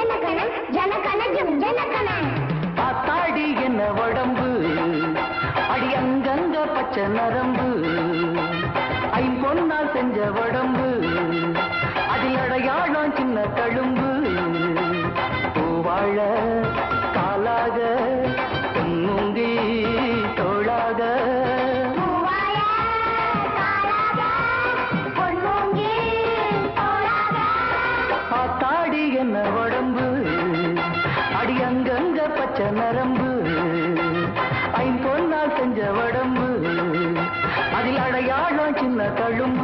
ஜனகன ஜனகன ஜம் ஜனகன ஆத்தாடி என்ன உடம்பு அடி அங்கங்க பச்சை நரம்பு ஐம்பொன்னால் செஞ்ச உடம்பு அதில் அடையாளம் சின்ன தழும்பு பூவாழ காலாக பொன்முங்கி தோளாக பூவாய காலாக பொன்மூங்கி தோளாக ஆத்தாடி என்ன உடம்பு அடி அங்கங்க பச்சை நரம்பு ஐம்பொன்னால் செஞ்ச உடம்பு அதில் அடையாளம் சின்ன தழும்பு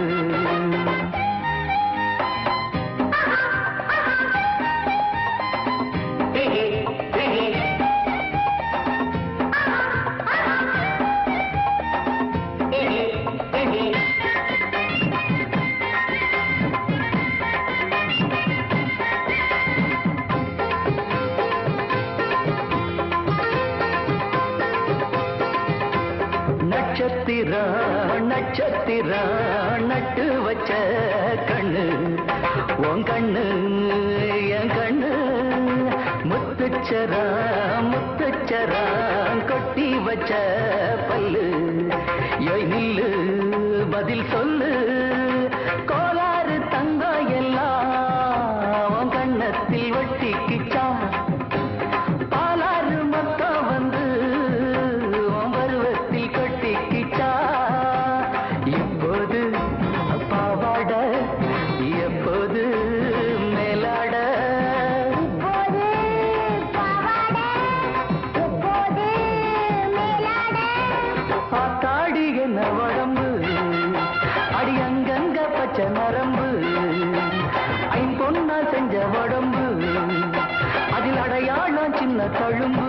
நட்சத்திர நட்சத்திர நட்டு வச்ச கண்ணு உன் கண்ணு என் கண்ணு முத்துச்சரா முத்துச்சரா கொட்டி வச்ச பல்லு ஏய் நில்லு பதில் சொல்லு கோளாறு தங்கம் எல்லாம் உன் கண்ணத்தில் ஒட்டிக்கிச்சா பாலாறு மக்கள் வந்து உன் பருவத்தில் கொட்டிக்கிச்சா இப்போது பாவாட எப்போது மேலாட இப்போது பாவாட எப்போது மேலாட ஆத்தாடி என்ன உடம்பு அடி அங்கங்க பச்சை நரம்பு ஐம்பொன்னா செஞ்ச உடம்பு அதில் அடையாளம் சின்ன தழும்பு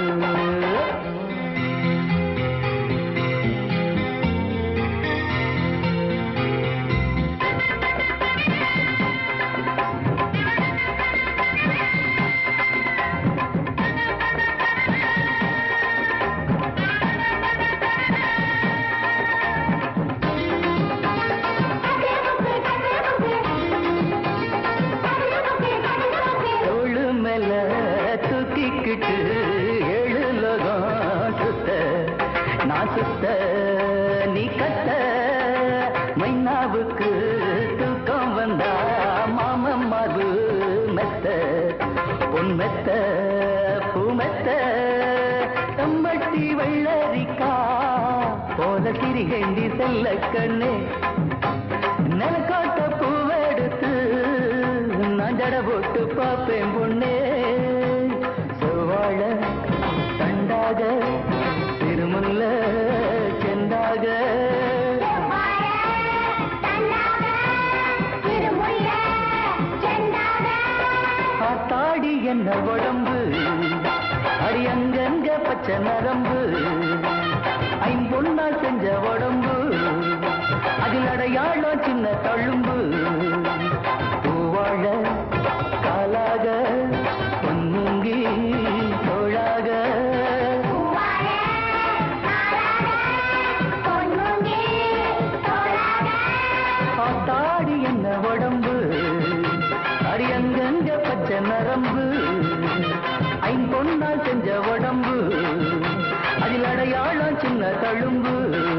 தோளு மேல தூக்கிக்கிட்டு ஏழு லோகம் சுத்த நான் சுத்த நீ கத்த மைனாவுக்கு தூக்கம் வந்தா மாமன் மாது மெத்த பொன் மெத்த பூ மெத்த தம்பட்டி வெள்ளரிக்கா போல சிறிகண்டி செல்ல கண்ணே நிலக்காட்ட பூவெடுத்து நான் ஜட போட்டு பார்ப்பேன் பொண்ணே செவ்வாழ தண்டாக திருமுல்ல செந்தாக ஆத்தாடி என்ன உடம்பு அடி அங்கங்க பச்சை நரம்பு ஐம்பொன்னா செஞ்ச உடம்பு அதில் அடையாளம் சின்ன தழும்பு பூவாழ காலாக பொன்முங்கி தோளாக ஆத்தாடி என்ன உடம்பு அடி அங்கங்க பச்சை நரம்பு ஐம்பொன்னால் செஞ்ச உடம்பு அதில் அடையாளம் சின்ன தழும்பு